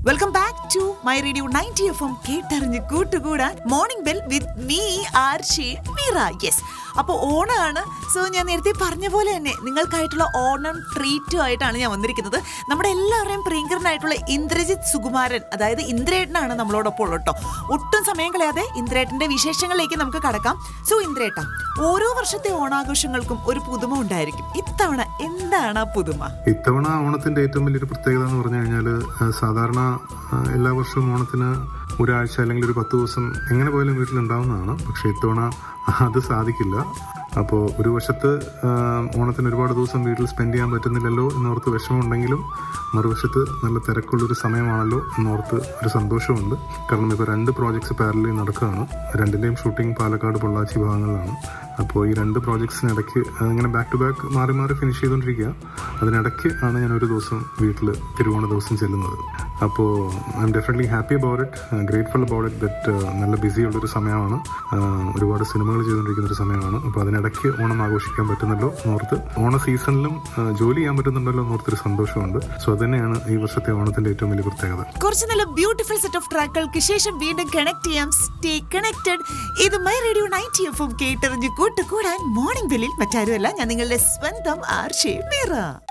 welcome back to my radio ninety F M കേട്ടറിഞ്ഞ് കൂട്ടുകൂടാൻ morning bell with me R J Meera yes അപ്പോൾ ഓണമാണ് so ഞാൻ നേരത്തെ പറഞ്ഞ പോലെ തന്നെ നിങ്ങൾക്കായിട്ടുള്ള ഓണം ട്രീറ്റും ആയിട്ടാണ് ഞാൻ വന്നിരിക്കുന്നത് നമ്മുടെ എല്ലാവരുടെയും പ്രിയങ്കരനായിട്ടുള്ള ഇന്ദ്രജിത്ത് സുകുമാരൻ അതായത് ഇന്ദ്രേട്ടനാണ് നമ്മളോടൊപ്പം ഉള്ളത് കേട്ടോ ഒട്ടും സമയം കളയാതെ ഇന്ദ്രേട്ടന്റെ വിശേഷങ്ങളിലേക്ക് നമുക്ക് കടക്കാം സോ ഇന്ദ്രേട്ട ഓരോ വർഷത്തെ ഓണാഘോഷങ്ങൾക്കും ഒരു പുതുമ ഉണ്ടായിരിക്കും ഇത്തവണ എന്താണ് ആ പുതുമ ഇത്തവണ ഓണത്തിന്റെ ഏറ്റവും വലിയൊരു പ്രത്യേകത എന്ന് പറഞ്ഞു കഴിഞ്ഞാൽ സാധാരണ ആ, എല്ലാ വർഷവും ഓണത്തിന് ഒരാഴ്ച അല്ലെങ്കിൽ ഒരു പത്ത് ദിവസം എങ്ങനെ പോയാലും വീട്ടിലുണ്ടാവുന്നതാണ് പക്ഷേ ഇത്തവണ അത് സാധിക്കില്ല അപ്പോൾ ഒരു വശത്ത് ആ, ഓണത്തിന് ഒരുപാട് ദിവസം വീട്ടിൽ സ്പെൻഡ് ചെയ്യാൻ പറ്റുന്നില്ലല്ലോ എന്നോർത്ത് വിഷമമുണ്ടെങ്കിലും മറുവശത്ത് നല്ല തിരക്കുള്ളൊരു സമയമാണല്ലോ എന്നോർത്ത് ഒരു സന്തോഷമുണ്ട് കാരണം ഇപ്പോൾ രണ്ട് പ്രോജക്ട്സ് പാരലി നടക്കുകയാണ് രണ്ടിൻ്റെയും ഷൂട്ടിംഗ് പാലക്കാട് പൊള്ളാച്ചി ഭാഗങ്ങളിലാണ് അപ്പോൾ ഈ രണ്ട് പ്രോജക്ട്സിനിടയ്ക്ക് അതിങ്ങനെ ബാക്ക് ടു ബാക്ക് മാറി മാറി ഫിനിഷ് ചെയ്തുകൊണ്ടിരിക്കുക അതിനിടയ്ക്ക് ആണ് ഞാൻ ഒരു ദിവസം വീട്ടിൽ തിരുവോണ ദിവസം ചെല്ലുന്നത് അപ്പോൾ I'm definitely happy about it grateful about it that നല്ല ബിസി ഉള്ളൊരു സമയമാണ് Uh, ഒരുപാട് സിനിമകൾ ചെയ്തുകൊണ്ടിരിക്കുന്ന ഒരു സമയമാണ് അപ്പോൾ അതിനിടയ്ക്ക് ഓണം ആഘോഷിക്കാൻ പറ്റുന്നല്ലോ എന്നോർത്ത് ഓണ സീസണിലും uh, ജോലി ചെയ്യാൻ പറ്റുന്നുണ്ടല്ലോ എന്നോർത്തൊരു സന്തോഷമുണ്ട് സോ അതുതന്നെയാണ് ഈ വർഷത്തെ ഓണത്തിന്റെ ഏറ്റവും വലിയ പ്രത്യേകത കുറച്ച് നല്ല ബ്യൂട്ടിഫുൾ സെറ്റ് ഓഫ് ട്രാക്കുകൾക്ക് ശേഷം വീണ്ടും കണക്ട് ചെയ്യാം സ്റ്റേ കണക്റ്റഡ് ഇത് my radio ninety F M കേട്ടറിഞ്ഞ് കൂട്ടുകൂടാൻ മോർണിംഗ് ബെല്ലിൽ മറ്റാരുമല്ല ഞാൻ നിങ്ങളുടെ സ്വന്തം ആർഷേ മീറ